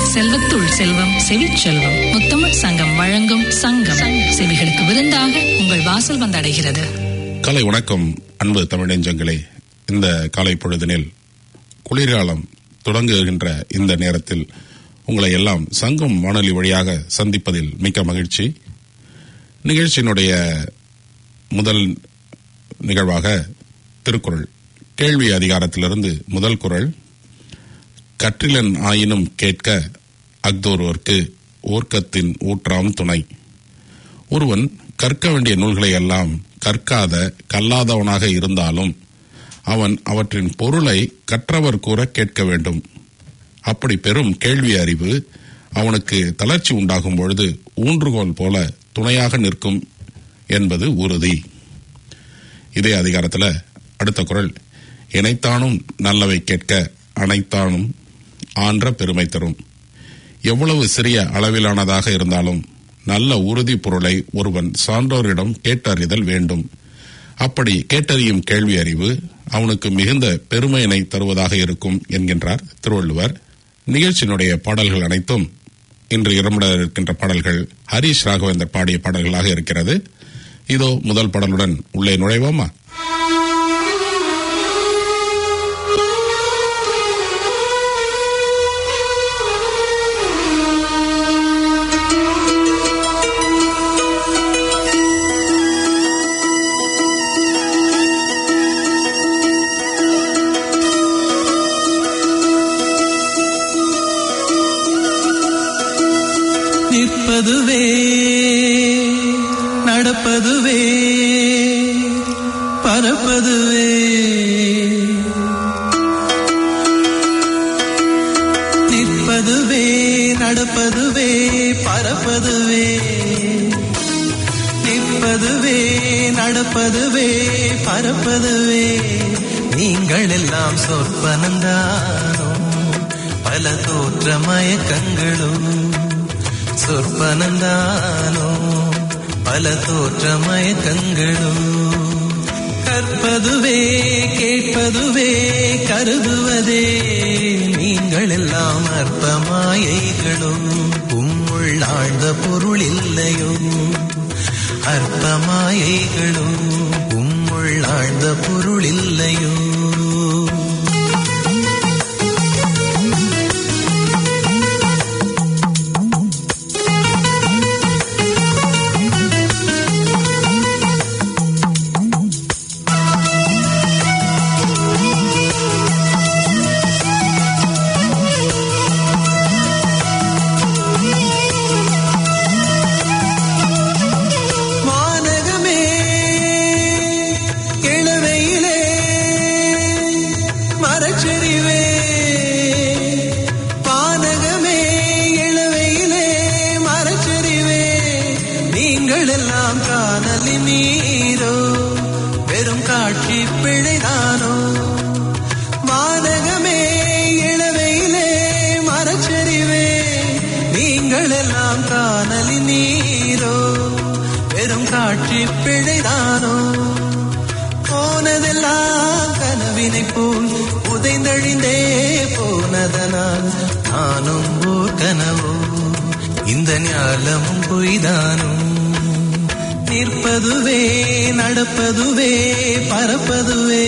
செல்வத்துள் செல்வம் செவிச்செல்வம் முத்தமிழ் சங்கம் வழங்கும் சங்கம் செவிகளுக்கு விருந்தாக உங்கள் வாசல் வந்தடைகிறது காலை வணக்கம் அன்பு தமிழஞ்சங்களே இந்த காலை பொழுதினில் குளிர்காலம் தொடங்குகின்ற இந்த நேரத்தில் உங்களை எல்லாம் சங்கம் வானொலி வழியாக சந்திப்பதில் மிக்க மகிழ்ச்சி நிகழ்ச்சியினுடைய முதல் நிகழ்வாக திருக்குறள் கேள்வி அதிகாரத்திலிருந்து முதல் குறள் கற்றிலன் ஆயினும் கேட்க அக்தோர்வர்க்கு ஓர்க்கத்தின் ஊற்றாம் துணை ஒருவன் கற்க வேண்டிய நூல்களை எல்லாம் கற்காத கல்லாதவனாக இருந்தாலும் அவன் அவற்றின் பொருளை கற்றவர் கூற கேட்க வேண்டும் அப்படி பெரும் கேள்வி அறிவு அவனுக்கு தளர்ச்சி உண்டாகும் பொழுது ஊன்றுகோல் போல துணையாக நிற்கும் என்பது உறுதி இதே அதிகாரத்துல அடுத்த குரல் இணைத்தானும் நல்லவை கேட்க அனைத்தானும் ஆன்ற பெருமை தரும் எவ்வளவு சிறிய அளவிலானதாக இருந்தாலும் நல்ல உறுதி பொருளை ஒருவன் சான்றோரிடம் கேட்டறிதல் வேண்டும் அப்படி கேட்டறியும் கேள்வி அறிவு அவனுக்கு மிகுந்த பெருமையினை தருவதாக இருக்கும் என்கின்றார் திருவள்ளுவர் நிகழ்ச்சியினுடைய பாடல்கள் அனைத்தும் இன்று இடம்பெற இருக்கின்ற பாடல்கள் ஹரிஷ் ராகவேந்தர் பாடிய பாடல்களாக இருக்கிறது இதோ முதல் பாடலுடன் உள்ளே நுழைவோமா நிற்பதுவே நடப்பதுவே பறப்பதுவே நிற்பதுவே நடப்பதுவே பறப்பதுவே நிற்பதுவே நடப்பதுவே பறப்பதுவே நீங்கள் எல்லாம் சொற்பனந்தானோ பல தோற்ற மயக்கங்களும் சொற்பனந்தானோ பல தோற்ற மயக்கங்களும் கற்பதுவே கேட்பதுவே கருதுவதே நீங்கள் எல்லாம் அற்ப மாயைகளும் உம்முள் ஆழ்ந்த பொருள் இல்லையோ அற்ப மாயைகளும் உம்முள் ஆழ்ந்த பொருள் இல்லையோ வானகமே இளவையிலே மரச்செறிவே வானகமே இளவையிலே மரச்செறிவே நீங்கள் எல்லாம் காணலின் நீரோ வெறும் காட்சி பிழைதானோ வானகமே இளவையிலே மரச்செறிவே நீங்கள் எல்லாம் காணலின் நீரோ வெறும் காட்சி பிழைதானோ போனதெல்லாம் கனவினை போல் உதைந்தழிந்தே போனதனால் நானும் ஓர் கனவோ இந்த ஞாலமும் பொய்தானோ நிற்பதுவே நடப்பதுவே பறப்பதுவே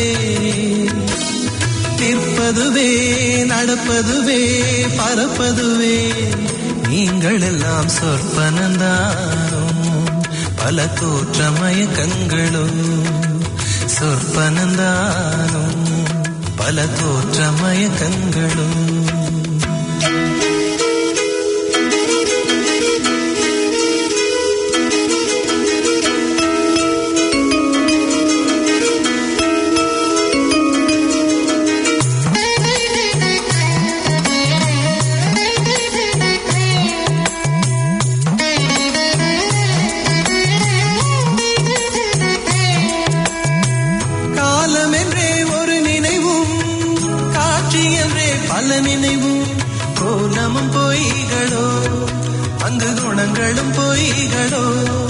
நிற்பதுவே நடப்பதுவே பறப்பதுவே நீங்கள் எல்லாம் சொற்பனந்தானோ பல தோற்ற மயக்கங்களும் சொற்பனந்தானோ பல தோற்ற மயக்கங்களும் காலம் என்றே ஒரு நினைவும் காட்சி என்றே பல நினைவும் கோலமும் பொய்களோ அங்கு குணங்களும் பொய்களோ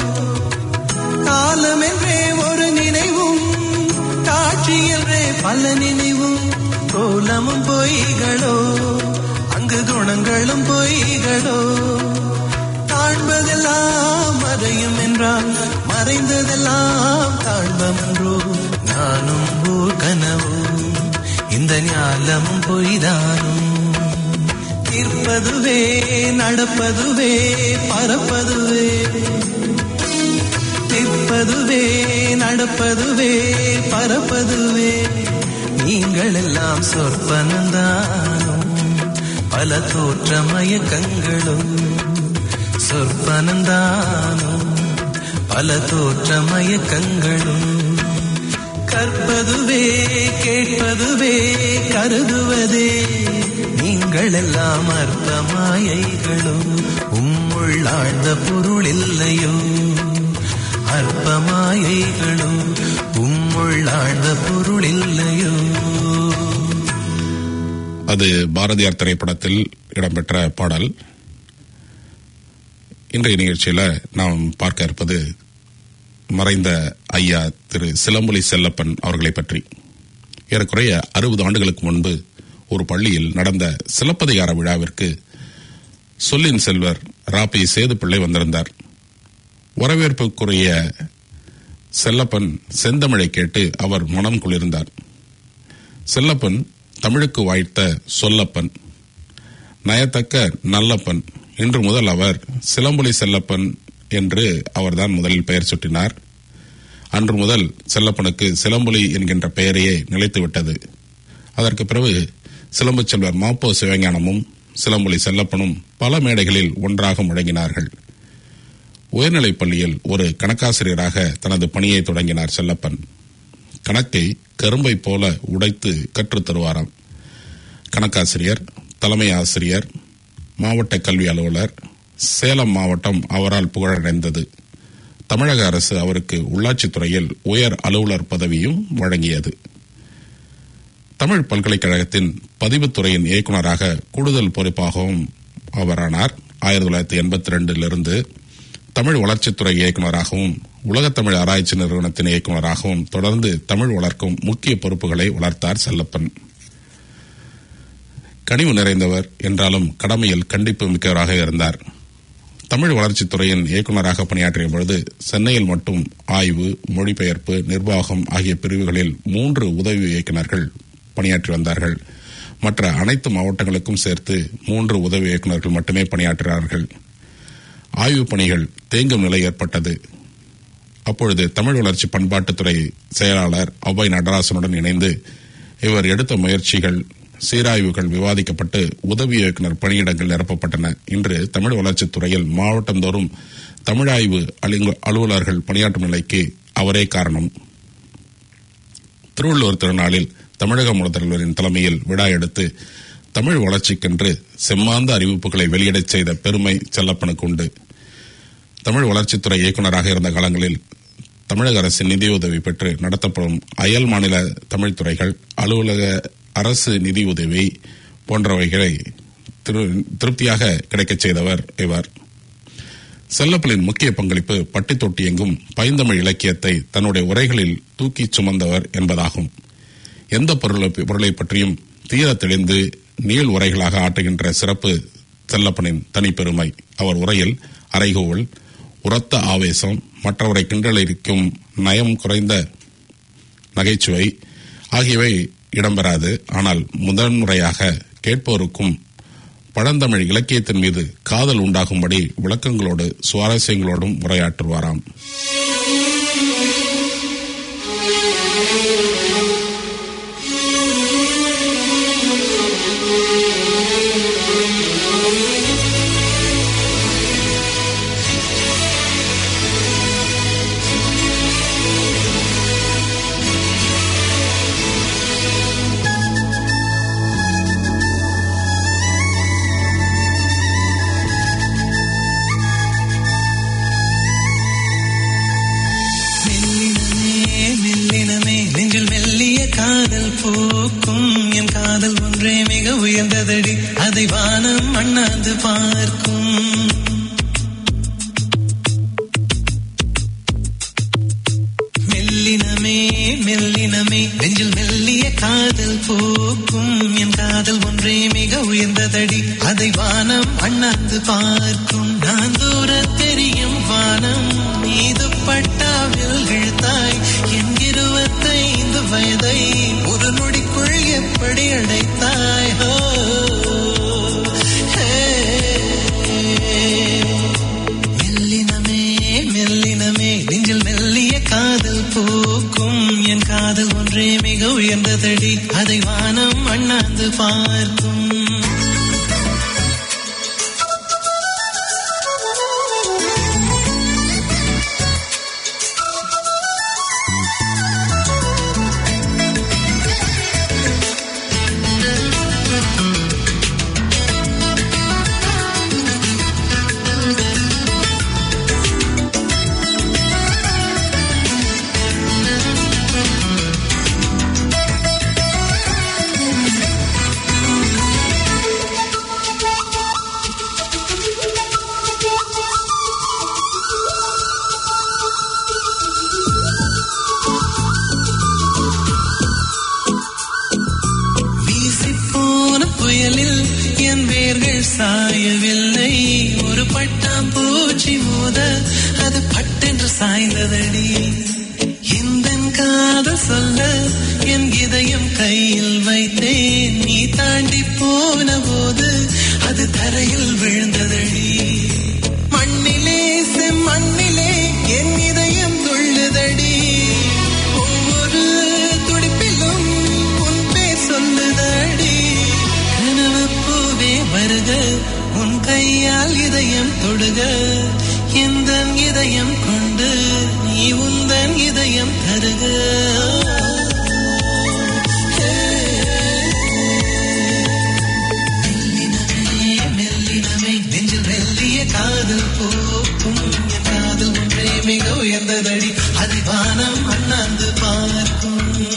காலம் என்றே ஒரு நினைவும் காட்சி என்றே பல நினைவும் கோலமும் பொய்களோ அங்கு அங்கு குணங்களும் பொய்களோ காண்பதெல்லாம் மறையும் என்றால் மறைந்ததெல்லாம் தாழ்வமன்றோ நானும் ஓர் கனவோ இந்த ஞாலமும் பொய்தானும் நிற்பதுவே நடப்பதுவே பறப்பதுவே நிற்பதுவே நடப்பதுவே பறப்பதுவே நீங்கள் எல்லாம் சொற்பனந்தானும் பல தோற்ற மயக்கங்களும் சொற்பனந்தானும் பல தோற்ற மயக்கங்களும் கற்பதுவே கேட்பதுவே கருதுவதே நீங்கள் எல்லாம் அற்ப மாயைகளும் உம்முள் ஆழ்ந்த பொருள் இல்லையோ அற்ப மாயைகளும் உம்முள் ஆழ்ந்த பொருள் இல்லையோ அது பாரதியார் திரைப்படத்தில் இடம்பெற்ற பாடல் இன்றைய நிகழ்ச்சியில நாம் பார்க்க இருப்பது மறைந்த ஐயா திரு சிலம்பொலி செல்லப்பன் அவர்களை பற்றி ஏறக்குறைய அறுபது ஆண்டுகளுக்கு முன்பு ஒரு பள்ளியில் நடந்த சிலப்பதிகார விழாவிற்கு சொல்லின் செல்வர் ராபி சேதுப்பிள்ளை வந்திருந்தார் வரவேற்புக்குரிய செல்லப்பன் செந்தமிழை கேட்டு அவர் மனம் குளிர்ந்தார் செல்லப்பன் தமிழுக்கு வாய்த்த சொல்லப்பன் நயத்தக்க நல்லப்பன் இன்று முதல் அவர் சிலம்பொலி செல்லப்பன் என்று அவர்தான் முதலில் பெயர் சுட்டினார் அன்று முதல் செல்லப்பனுக்கு சிலம்பொலி என்கின்ற பெயரையே நிலைத்துவிட்டது அதற்கு பிறகு சிலம்பு செல்வர் மாப்போ சிவஞானமும் சிலம்பொலி செல்லப்பனும் பல மேடைகளில் ஒன்றாக முழங்கினார்கள் உயர்நிலைப் பள்ளியில் ஒரு கணக்காசிரியராக தனது பணியை தொடங்கினார் செல்லப்பன் கணக்கை கரும்பை போல உடைத்து கற்றுத் தருவாராம் கணக்காசிரியர் தலைமை ஆசிரியர் மாவட்ட கல்வி அலுவலர் சேலம் மாவட்டம் அவரால் புகழடைந்தது தமிழக அரசு அவருக்கு உள்ளாட்சித் துறையில் உயர் அலுவலர் பதவியும் வழங்கியது தமிழ் பல்கலைக்கழகத்தின் பதிவுத்துறையின் இயக்குநராக கூடுதல் பொறுப்பாகவும் அவரானார் ஆயிரத்தி தொள்ளாயிரத்தி எண்பத்தி ரெண்டிலிருந்து தமிழ் வளர்ச்சித்துறை இயக்குநராகவும் உலகத்தமிழ் ஆராய்ச்சி நிறுவனத்தின் இயக்குநராகவும் தொடர்ந்து தமிழ் வளர்க்கும் முக்கிய பொறுப்புகளை வளர்த்தார் செல்லப்பன் கனிவு நிறைந்தவர் என்றாலும் கடமையில் கண்டிப்பு மிக்கவராக இருந்தார் தமிழ் வளர்ச்சித்துறையின் இயக்குநராக பணியாற்றிய பொழுது சென்னையில் மட்டும் ஆய்வு மொழிபெயர்ப்பு நிர்வாகம் ஆகிய பிரிவுகளில் மூன்று உதவி இயக்குநர்கள் பணியாற்றி வந்தார்கள் மற்ற அனைத்து மாவட்டங்களுக்கும் சேர்த்து மூன்று உதவி இயக்குநர்கள் மட்டுமே பணியாற்றினார்கள் ஆய்வுப் பணிகள் தேங்கும் நிலை ஏற்பட்டது அப்பொழுது தமிழ் வளர்ச்சி பண்பாட்டுத்துறை செயலாளர் அவ்வை நடராசனுடன் இணைந்து இவர் எடுத்த முயற்சிகள் சீராய்வுகள் விவாதிக்கப்பட்டு உதவி இயக்குநர் பணியிடங்கள் நிரப்பப்பட்டன இன்று தமிழ் வளர்ச்சித் துறையில் மாவட்டந்தோறும் தமிழாய்வு அலுவ- அலுவலர்கள் பணியாற்றும் நிலைக்கு அவரே காரணம் திருவள்ளுவர் திருநாளில் தமிழக முதல்வரின் தலைமையில் விழா எடுத்து தமிழ் வளர்ச்சிக்கென்று செம்மாந்த அறிவிப்புகளை வெளியிடச் செய்த பெருமை செல்லப்பனுக்கு உண்டு தமிழ் வளர்ச்சித்துறை இயக்குநராக இருந்த காலங்களில் தமிழக அரசின் நிதியுதவி பெற்று நடத்தப்படும் அயல் மாநில தமிழ் துறைகள் அலுவலக அரசு நிதியுதவி போன்றவைகளை திரு- திருப்தியாக கிடைக்கச் செய்தவர் இவர் செல்லப்பலின் முக்கிய பங்களிப்பு பட்டி தொட்டி எங்கும் பைந்தமிழ் இலக்கியத்தை தன்னுடைய உரைகளில் தூக்கிச் சுமந்தவர் என்பதாகும் எந்த பொருளை பொருளை பற்றியும் தீர தெளிந்து நீள் உரைகளாக ஆற்றுகின்ற சிறப்பு செல்லப்பனின் தனிப்பெருமை அவர் உரையில் அறைகோவல் உரத்த ஆவேசம் மற்றவரை கிண்டலரிக்கும் நயம் குறைந்த நகைச்சுவை ஆகியவை இடம்பெறாது ஆனால் முதன்முறையாக கேட்போருக்கும் பழந்தமிழ் இலக்கியத்தின் மீது காதல் உண்டாகும்படி விளக்கங்களோடு சுவாரஸ்யங்களோடும் உரையாற்றுவாராம் மெல்லினமே மெல்லினமே நெஞ்சில் மெல்லிய காதல் போக்கும் என் காதல் ஒன்றே மிக உயர்ந்ததடி அதை வானம் அண்ணாந்து பார்க்கும் மெல்லினமே மெல்லினமே நெஞ்சில் மெல்லிய காதல் போக்கும் என் காதல் காதல் ஒன்றே மிக உயர்ந்ததடி அதை வானம் அண்ணாந்து பார்க்கும் நான் தூர தெரியும் வானம் மீது பட்டாவில் இழுத்தாய் என் இருபத்தைந்து வயதை ஒரு நொடிக்குள் எப்படி அடைத்தாய் ஹோ ஹே. மெல்லினமே மெல்லினமே நெஞ்சில் மெல்லிய காதல் பூக்கும் என் காதல் ஒன்றே மிக உயர்ந்ததடி அதை வானம் அண்ணாந்து பார்க்கும் வீசிப்போன புயலில் என் வேர்கள் சாயவில்லை ஒரு பட்டாம்பூச்சி மோத அது பட்டென்று சாய்ந்ததடி இந்த காதல் சொல்ல என் இதயம் கையில் வைத்தேன் நீ தாண்டி போன போது அது தரையில் விழுந்ததடி மண்ணிலே செம்மண்ணிலே என் இதயம் துள்ளுதடி ஒவ்வொரு துடிப்பிலும் உன் பேர் சொல்லுதடி கனவு பூவே வருக உன் கையால் இதயம் தொடுக எந்த இதயம் கொண்டு நீ உந்தன் இதயம் தருக மெல்லினமே மெல்லினமே நெஞ்சில் மெல்லிய காதல் போக்கும் என் காதல் ஒன்றே மிக உயர்ந்ததடி அது வானம் அண்ணாந்து பார்க்கும்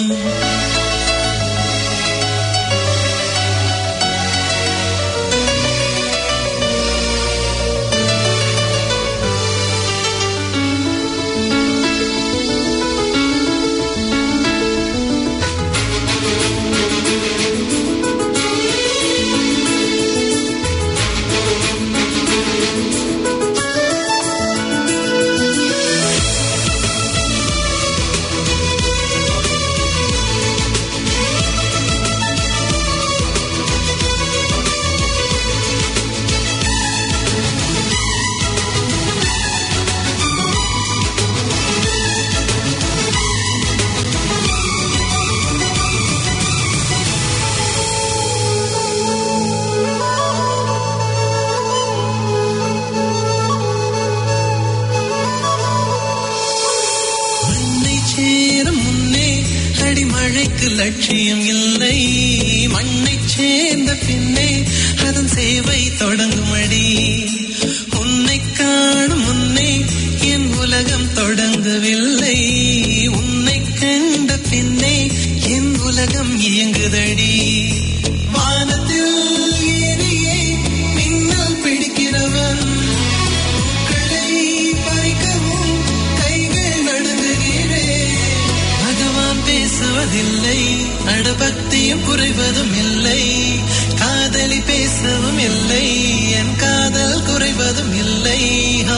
உன்னை சேரும் முன்னே அடிமழைக்கு லட்சியம் இல்லை மண்ணை சேர்ந்த பின்னே அதன் சேவை தொடங்குமடி உன்னை காணும் முன்னே என் உலகம் தொடங்கவில்லை உன்னை கண்ட பின்னே என் உலகம் இயங்குதடி வானத்தில் ஏறியே மின்னல் பிடிக்கிறவன் பூக்களை பறிக்கவும் கைகள் நடுங்குகிறேன் பகவான் பேசுவதில்லை அடபக்தியும் குறைவதும் இல்லை காதலி பேசவும் இல்லை என் காதல் குறைவதும் இல்லை ஹோ.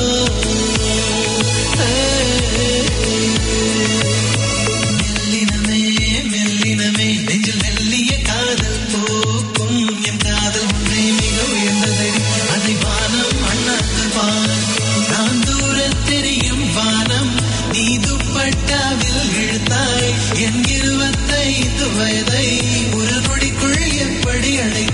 மெல்லினமே மெல்லினமே நெஞ்சில் மெல்லிய காதல் போக்கும் என் காதல் ஒன்றே மிக உயர்ந்ததடி அதை வானம் அண்ணாந்து பார்க்கும் நான் தூர தெரியும் வானம் நீ துப்பட்டாவில் இழுத்தாய் என் இருபத்தைந்து வயதை ஒரு நொடிக்குள் எப்படி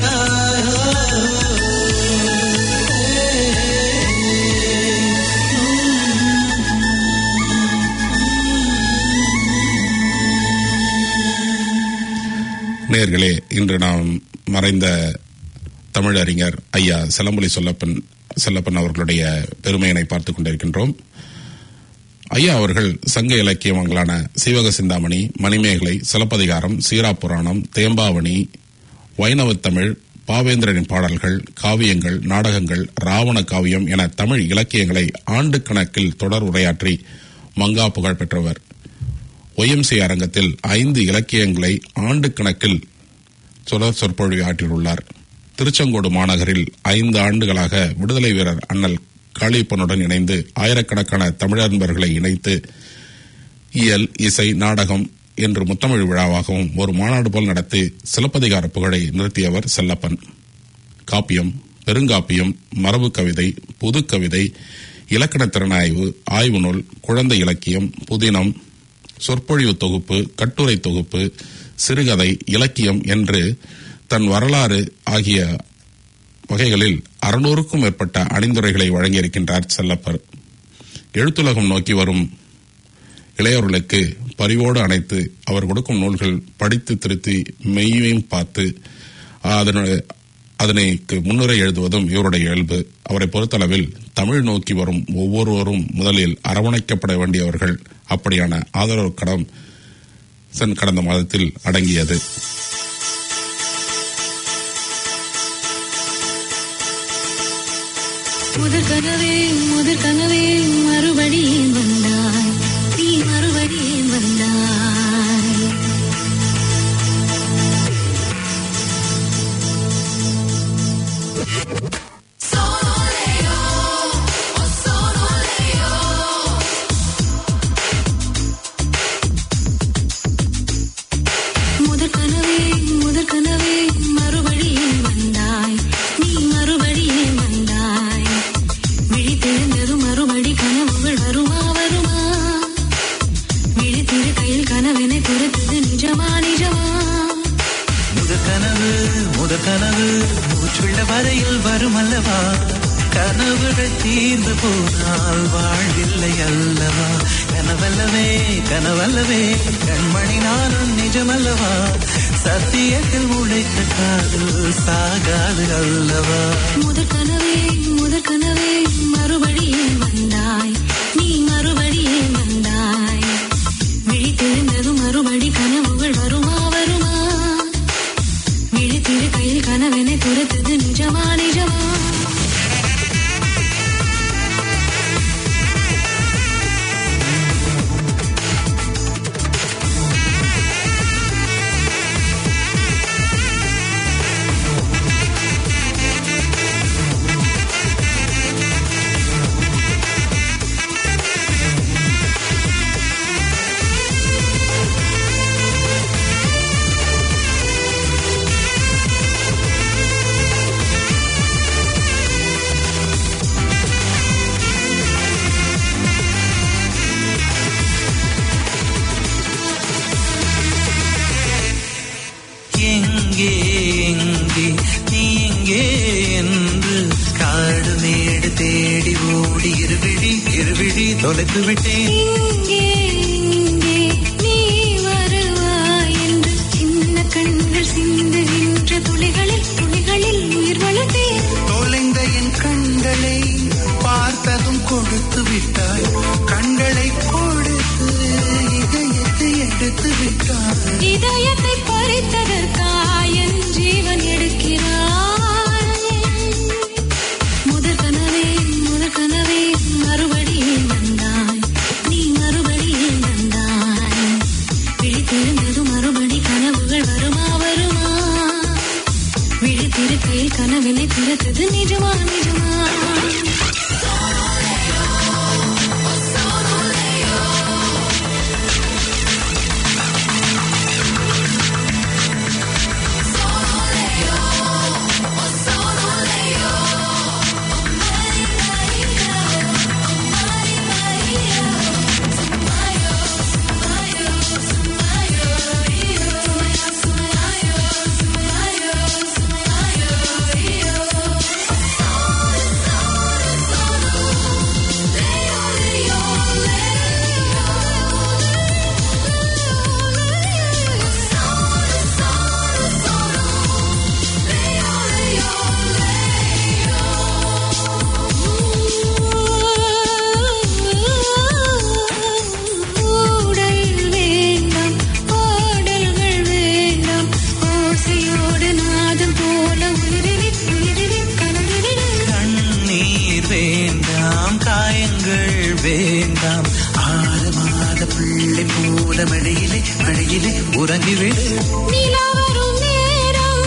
நேயர்களே இன்று நாம் மறைந்த தமிழறிஞர் ஐயா செலம்புலி சொல்லப்பன் செல்லப்பன் அவர்களுடைய பெருமையினை பார்த்துக் கொண்டிருக்கின்றோம் ஐயா அவர்கள் சங்க இலக்கியங்களான சீவக சிந்தாமணி மணிமேகலை சிலப்பதிகாரம் சீராப்புராணம் தேம்பாவணி வைணவத் தமிழ் பாவேந்திரனின் பாடல்கள் காவியங்கள் நாடகங்கள் ராவண காவியம் என தமிழ் இலக்கியங்களை ஆண்டு கணக்கில் தொடர் உரையாற்றி மங்கா புகழ் பெற்றவர் ஒய்எம்சி அரங்கத்தில் ஐந்து இலக்கியங்களை ஆண்டு கணக்கில் சுடர் சொற்பொழிவு ஆற்றியுள்ளார் திருச்செங்கோடு மாநகரில் ஐந்து ஆண்டுகளாக விடுதலை வீரர் அண்ணல் காளியப்பனுடன் இணைந்து ஆயிரக்கணக்கான தமிழன்பர்களை இணைத்து இயல் இசை நாடகம் என்று முத்தமிழ் விழாவாகவும் ஒரு மாநாடு போல் நடத்தி சிலப்பதிகார புகழை நிறுத்தியவர் செல்லப்பன் காப்பியம் பெருங்காப்பியம் மரபு கவிதை புது கவிதை இலக்கண திறனாய்வு ஆய்வு நூல் குழந்தை இலக்கியம் புதினம் சொற்பொழிவு தொகுப்பு கட்டுரை தொகுப்பு சிறுகதை இலக்கியம் என்று தன் வரலாறு ஆகிய வகைகளில் அறுநூறுக்கும் மேற்பட்ட அணிந்துரைகளை வழங்கியிருக்கின்றார் செல்லப்பர் எழுத்துலகம் நோக்கி வரும் இளையவர்களுக்கு பரிவோடு அணைத்து அவர் கொடுக்கும் நூல்கள் படித்து திருத்தி மெய்யையும் பார்த்து அதனு- அதனைக்கு முன்னுரை எழுதுவதும் இவருடைய இயல்பு அவரை பொறுத்தளவில் தமிழ் நோக்கி வரும் ஒவ்வொருவரும் முதலில் அரவணைக்கப்பட வேண்டியவர்கள் அப்படியான ஆதரவு கடம் சென் கடந்த மாதத்தில் அடங்கியது முதற் கனவே முதற் கனவே மறுபடியும் வந்தாய் நீ மறுபடியும் வந்தாய் முதற் கனவே முதற் கனவே மறுபடியும் வந்தாய் நீ மறுபடியும் வந்தாய் விழித்தெழுந்ததும் மறுபடி கனவுகள் வருமா வருமா விழித்திரு கையில் கனவினை துரத்தது நிஜமா நிஜமா முதற் கனவு முதற் கனவு மூச்சுள்ள வரையில் வரும் அல்லவா கனவுகள் தீர்ந்து போனால் வாழ்வில்லை அல்லவா கனவல்லவே கனவல்லவே கண்மணி நானும் நிஜமல்லவா சத்தியத்தில் உழைத்த காதல் சாகாது அல்லவா முதற் கனவே முதற் கனவே மறுபடியும் வந்தாய் நீ மறுபடியும் வந்தாய் விழித்தெழுந்ததும் மறுபடி கனவுகள் வருமா வருமா விழித்திரு கையில் கனவினை துரத்தது நிஜமா நிஜமா எங்கே எங்கே நீ எங்கே என்று காடு மேடு தேடி ஓடி இருவிழி இருவிழி தொலைத்து விட்டேன் இங்கே இங்கே நீ வருவாய் என்று சின்ன கண்கள் சிந்துகின்ற துளிகளில் துளிகளில் உயிர் வளர்த்தேன் தொலைந்த என் கண்களை பார்த்ததும் கொடுத்து விட்டாய் கண்களை கொடுத்து இதயத்தை எடுத்து விட்டாய் இதயத்தை பறித்ததற்காய் என் ஜீவன் எடுக்கிறாய் முதற் கனவே முதற் கனவே மறுபடியும் வந்தாய் நீ மறுபடியும் வந்தாய் விழித்திருந்ததும் மறுபடி கனவுகள் வருமா வருமா விழித்திருக்கையில் கனவினை திறத்தது நிஜமா நிஜமா ஊடல் வேண்டாம் பாடல்கள் வேண்டாம் ஓசையோடு நாதம் போல உயிரினி உயிரினி கலந்துவிடு கண்ணீர் வேண்டாம் காயங்கள் வேண்டாம் ஆறு மாத பிள்ளை போல மழையிலே மழையிலே உறங்கிவிடு நிலா வரும் நேரம்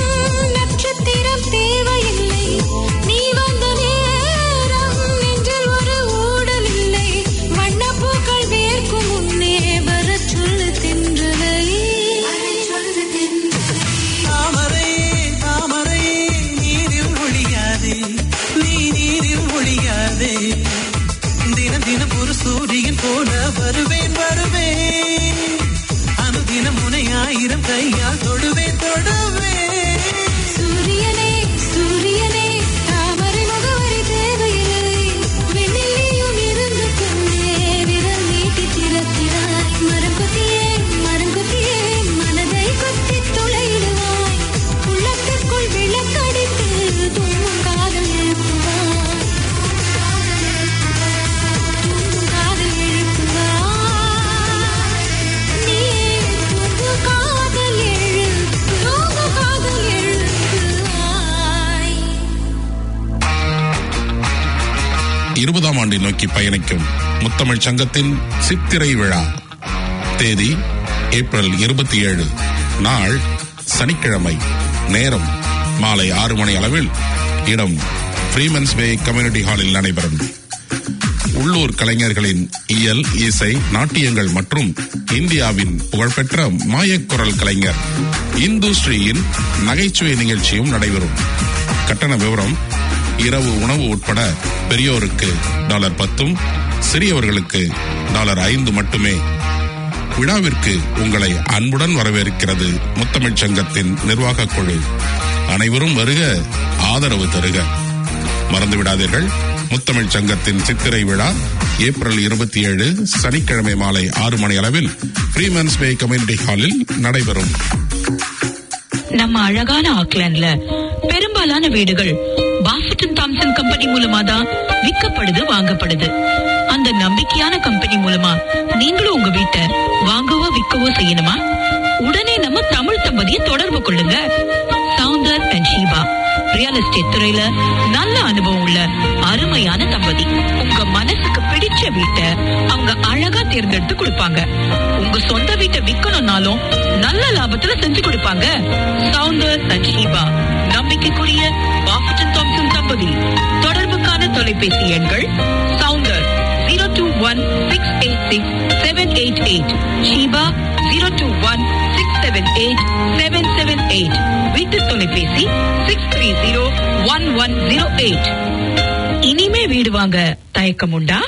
இருபதாம் ஆண்டை நோக்கி பயணிக்கும் முத்தமிழ் சங்கத்தின் சித்திரை விழா தேதி ஏப்ரல் இருபத்தி ஏழு நாள் சனிக்கிழமை நேரம் மாலை ஆறு மணி அளவில் இடம் ஃப்ரீமன்ஸ் வே கம்யூனிட்டி ஹாலில் நடைபெறும் உள்ளூர் கலைஞர்களின் இயல் இசை நாட்டியங்கள் மற்றும் இந்தியாவின் புகழ்பெற்ற மாயக்குரல் கலைஞர் இந்துஸ்ரீயின் நகைச்சுவை நிகழ்ச்சியும் நடைபெறும் கட்டண விவரம் இரவு உணவு உட்பட பெரியோருக்கு டாலர் பத்தும் சிறியவர்களுக்கு டாலர் ஐந்து மட்டுமே விழாவிற்கு உங்களை அன்புடன் வரவேற்கிறது முத்தமிழ்ச் சங்கத்தின் நிர்வாகக் குழு அனைவரும் வருக ஆதரவு தருக மறந்துவிடாதீர்கள் முத்தமிழ் சங்கத்தின் சித்திரை விழா ஏப்ரல் இருபத்தி ஏழு சனிக்கிழமை மாலை ஆறு மணி அளவில் ஃப்ரீமன்ஸ் பே கம்யூனிட்டி ஹாலில் நடைபெறும் நம்ம அழகான ஆக்லாண்ட்ல பெரும்பாலான வீடுகள் பாஃபட்டன் தாம்சன் கம்பெனி மூலமா தான் விற்கப்படுது வாங்கப்படுது அந்த நம்பிக்கையான கம்பெனி மூலமா நீங்களும் உங்க வீட்டை வாங்கவோ விற்கவோ செய்யணுமா உடனே நம்ம தமிழ் தம்பதியை தொடர்பு கொள்ளுங்க Saundar and Sheeba real estate துறையில நல்ல அனுபவம் உள்ள அருமையான தம்பதி உங்க மனசுக்கு பிடிச்ச வீட்டை அவங்க அழகா தேர்ந்தெடுத்து கொடுப்பாங்க உங்க சொந்த வீட்டை விக்கணும்னாலும் நல்ல லாபத்துல செஞ்சு கொடுப்பாங்க சவுந்தர் அண்ட் ஷீபா நம்பிக்கைக்குரிய பாஃபட்டன் தாம்சன் தம்பதி தொடர்புக்கான தொலைபேசி எண்கள் Saundar zero two one six eight six seven eight eight Sheeba zero two one six seven eight seven seven eight வீட்டு தொலைபேசி six three zero one one zero eight இனிமே வீடு வாங்க தயக்கம் உண்டா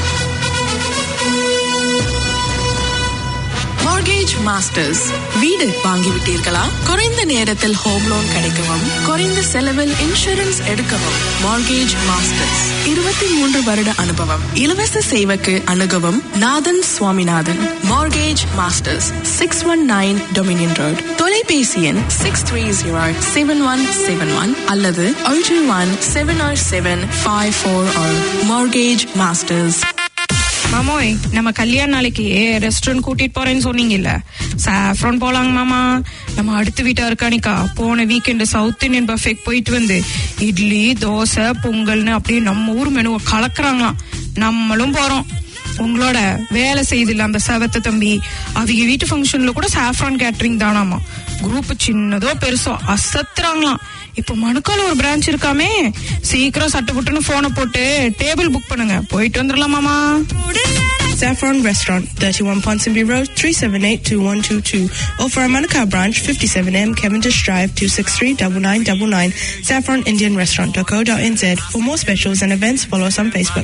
மார்கேஜ் மாஸ்டர்ஸ் வீடு வாங்கிவிட்டீர்களா குறைந்த நேரத்தில் ஹோம் லோன் கிடைக்கவும் குறைந்த செலவில் இன்சூரன்ஸ் எடுக்கவும் மார்கேஜ் மாஸ்டர்ஸ் இருபத்தி மூன்று வருட அனுபவம் இலவச சேவைக்கு அணுகவும் Nathan Swaminathan mortgage masters six one nine Dominion road தொலைபேசி எண் six three zero seven one seven one அல்லது ஒன்று one seven or seven five four mortgage masters மாமோய் நம்ம கல்யாண நாளைக்கு ரெஸ்டாரண்ட் கூட்டிட்டு போறேன்னு சொன்னீங்கல்ல சாஃப்ரான் போலாங்க மாமா நம்ம அடுத்த வீட்டா இருக்கானிக்கா போன வீக்கெண்டு சவுத் இந்தியன் பஃபேக் போயிட்டு வந்து இட்லி தோசை பொங்கல்னு அப்படியே நம்ம ஊர் மெனுவை கலக்குறாங்களாம் நம்மளும் போறோம் உங்களோட வேலை செய்தில்ல அந்த செவத்த தம்பி அவங்க வீட்டு ஃபங்க்ஷன்ல கூட சாஃப்ரான் கேட்டரிங் தானாமா குரூப் சின்னதோ பெருசோ அசத்துறாங்களாம் இப்ப மணுக்கால ஒரு பிரான்ச் இருக்காமே சீக்கிரம் சட்டு புட்டுன்னு போனை போட்டு டேபிள் புக் பண்ணுங்க போயிட்டு வந்துடலாமாமா Saffron Restaurant, 31 Ponsonby Road, 378-2122. Or for our Manukau branch, 57M Cavendish Drive, 263-9999. SaffronIndianRestaurant.co.nz. For more specials and events, follow us on Facebook.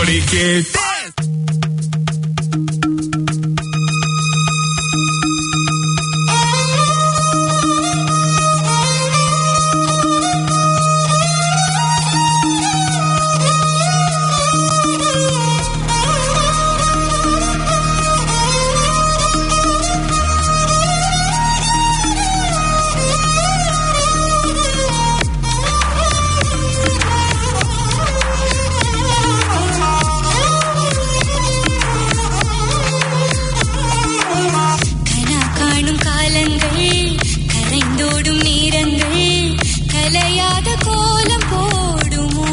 கனா காணும் காலங்கள் கரைந்தோடும் நேரங்கள் கலையாத கோலம் போடுமோ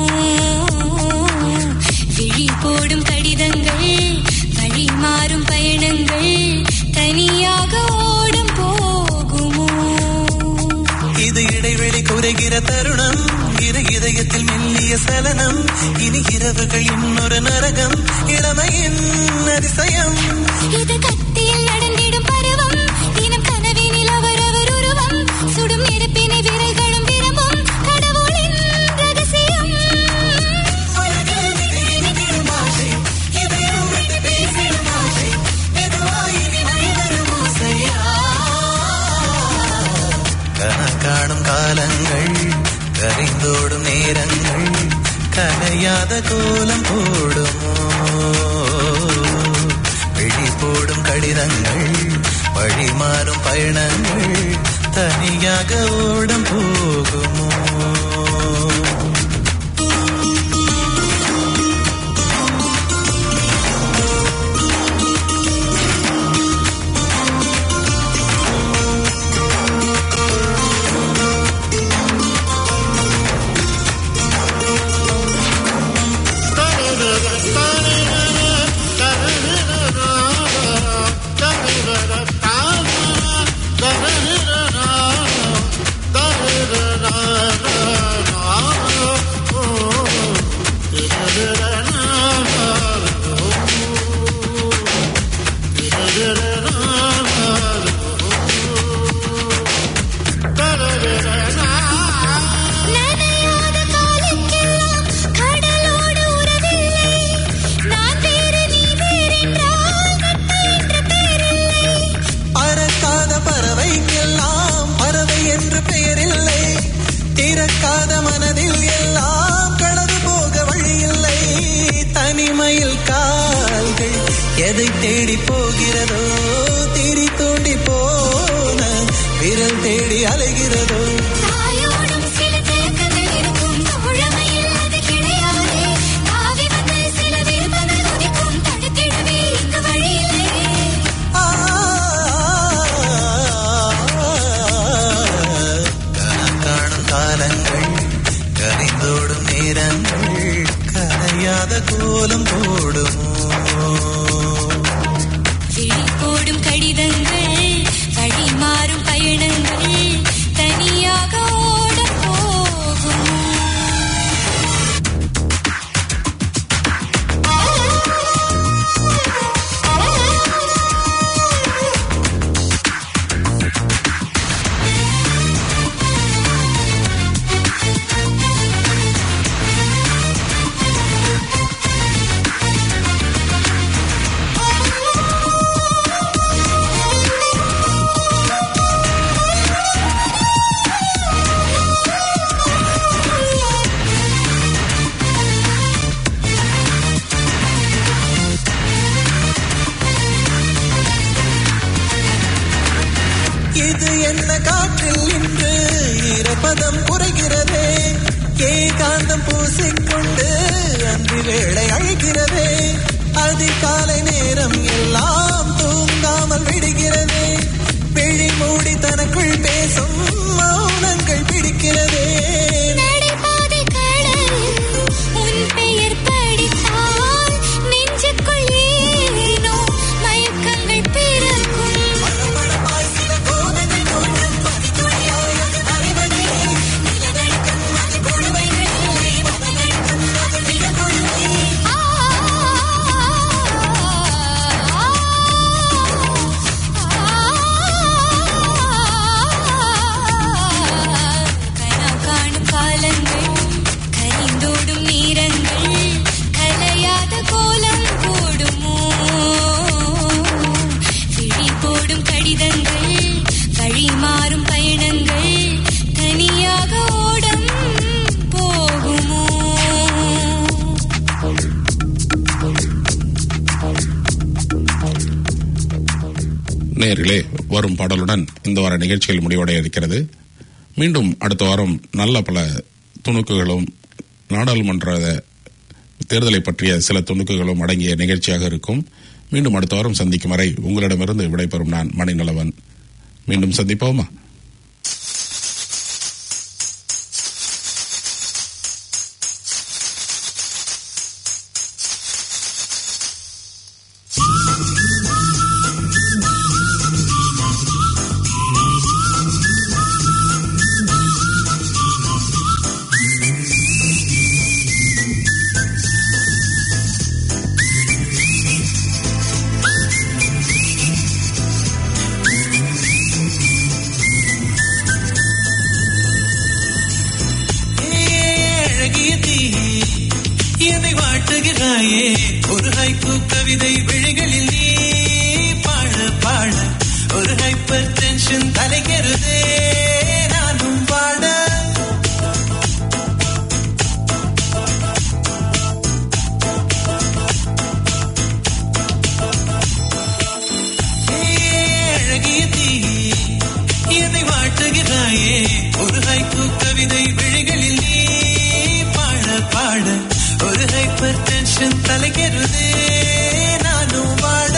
விழி போடும் கடிதங்கள் வழி மாறும் பயணங்கள் தனியாக ஓடும் போகுமோ இது இடைவெளி குறைகிற தருணம் இரு இதயத்தில் மெல்லிய சலனம் இனி இரவுகள் இன்னொரு நரகம் இளமையின் அதிசயம் இது கத்தியில் நடந்திடும் பருவம் தினம் கனவினில் அவரவர் உருவம் சுடும் நெருப்பினை விரல்களும் விரும்பும் கடவுளின் ரகசியம் கன காணும் காலங்கள் கரைந்தோடும் நேரங்கள் கலையாத கோலம் போடுமோ விழி போடும் கடிதங்கள் வழி மாறும் பயணங்கள் தனியாக ஓடம் போகுமோ கேட்காத மனதில் எல்லாம் கடந்து போக வழியில்லை தனிமையில் கால்கள் எதை தேடி போகிறதோ திரி தோண்டி போன விரல் தேடி அலைகிறதோ தாயோடும் சில தேக்கங்கள் இருக்கும் தோழமையில் அது கிடையாதே தாவி வந்து சில விருப்பங்கள் உதிக்கும் தடுத்திடவே இங்கு வழியில்லை ஆ, கனம் காணும் காலங்கள் கரைந்தோடும் நேரங்கள் கரையாத கோலம் போடுமோ விழி போடும் கடிதங்கள் வழி மாறும் பயணங்கள் தனியாக ஓடப் போகும் இது என்ன காற்றில் இன்று ஈரப்பதம் குறைகிறதே ஏகாந்தம் பூசிக்கொண்டு அன்று வேளை அழைக்கிறதே அதிகாலை நேரம் எல்லாம் தூங்காமல் விடுகிறதே விழி மூடி தனக்குள் பேசும் மௌனங்கள் பிடிக்கிறதே நடைபாதை கடலில் உன் பெயர் படித்தால் நெஞ்சுக்குள் ஏனோ மயக்கங்கள் பிறக்கும் கனா காணும் காலங்கள் கரிந்தோடும் நீரங்கள் கலையாத கோலம் போடுமோ விழி போடும் கடிதங்கள் வழி மாறும் பயணங்கள் தனியாக ஓடம் போகுமோ நேர்களே வரும் பாடலுடன் இந்த வார நிகழ்ச்சிகள் முடிவடைய இருக்கிறது மீண்டும் அடுத்த வாரம் நல்ல பல துணுக்குகளும் நாடாளுமன்ற தேர்தலை பற்றிய சில துணுக்குகளும் அடங்கிய நிகழ்ச்சியாக இருக்கும் மீண்டும் அடுத்த வாரம் சந்திக்கும் வரை உங்களிடமிருந்து விடைபெறும் நான் மணிநலவன் மீண்டும் சந்திப்போமா ஏ, அழகிய தீ என்னை வாட்டுகிறாயே ஒரு ஹைக்கூ கவிதை விழிகளில் நீ பாட பாட ஒரு ஹைப்பர் டென்ஷன் தலைகிறதே நானும் பாட ஏ, அழகிய தீ என்னை வாட்டுகிறாயே ஒரு ஹைக்கூ கவிதை விழிகளில் நீ பாட பாட ஒரு ஹைப்பர் டென்ஷன் தலைகிறதே நானும் பாட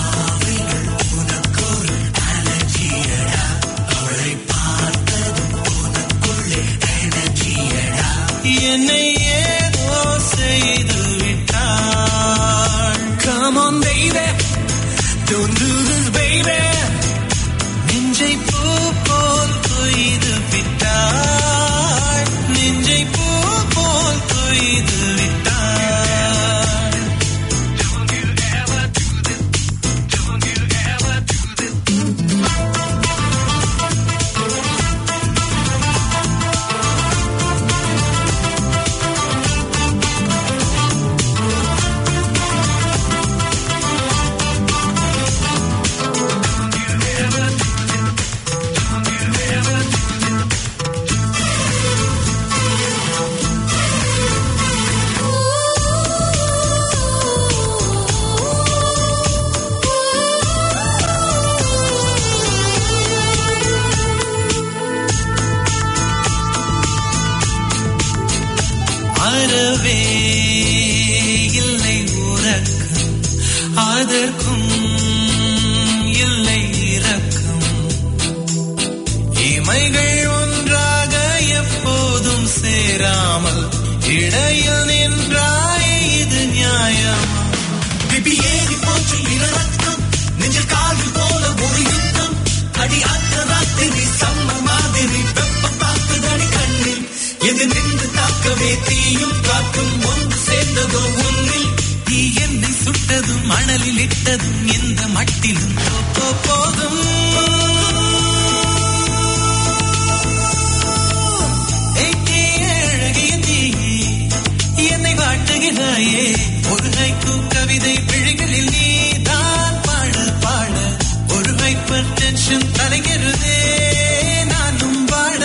என்னை ஏதோ செய்து விட்டாள் Come on baby Don't do this baby நெஞ்சை பூ போல் கொய்து விட்டாள் நெஞ்சை பூ போல் கொய்து விட்டாள் அறவே இல்லை உறக்கம் அதற்கும் இல்லை இரக்கம் இமைகள் ஒன்றாக எப்போதும் சேராமல் இடையில் நின்றாய் இது நியாயமா பிபி ஏறி போச்சு இரத்தம் நெஞ்சில் காலில் போல ஒரு யுத்தம் அடி அத்த ராத்திரி சம்ம மாதிரி வெப்பம் தாக்குதடி கண்ணில் எது நின்று தாக்கவே தீயும் காற்றும் ஒன்று சேர்ந்ததோ ஒன்றில் நீ என்னை சுட்டதும் மணலில் இட்டதும் எந்த மட்டிலும் போ- போ- போதும் ஏய் தீயே, அழகிய தீயே, என்னை வாட்டுகிறாயே ஒரு ஹைக்கூ கவிதை விழிகளில் நீதான் பாட பாட ஒரு ஹைப்பர் டென்ஷன் தலைகிறதே நானும் பாட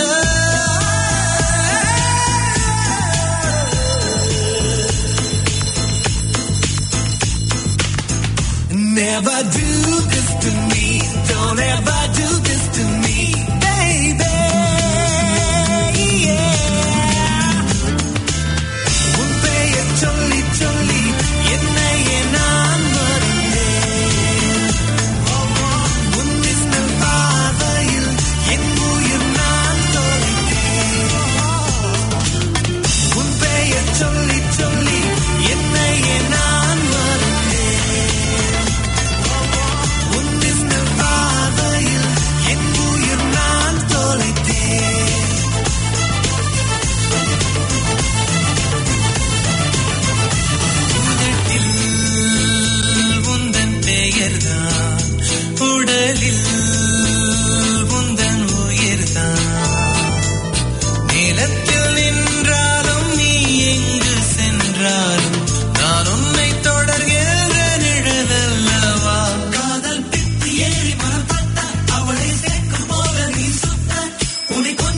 Never do this to me. Don't ever do this to me, baby. Yeah. உன் பெயர் சொல்லி சொல்லி என்னையே நான் மறந்தேன். உன் மின்னல் பார்வையில் என் உயிர் நான் தொலைத்தேன். உன் பெயர் சொல்லி சொல்லி என்னையே நான் மறந்தேன். உன் மின்னல் பார்வையில் என் உயிர் நான் தொலைத்தேன் உதட்டில் உந்தன் பெயர்தான் உடலில் உந்தன் உயிர்தான் நிலத்தில் நின்றாலும் நீ எங்கு சென்றாலும் நான் உன்னை தொடர்கின்ற நிழலல்லவா காதல் பித்து ஏறி மரப்பட்ட அவளை சேர்க்கும் போல நீ சுத்த உன்னை கொஞ்சம்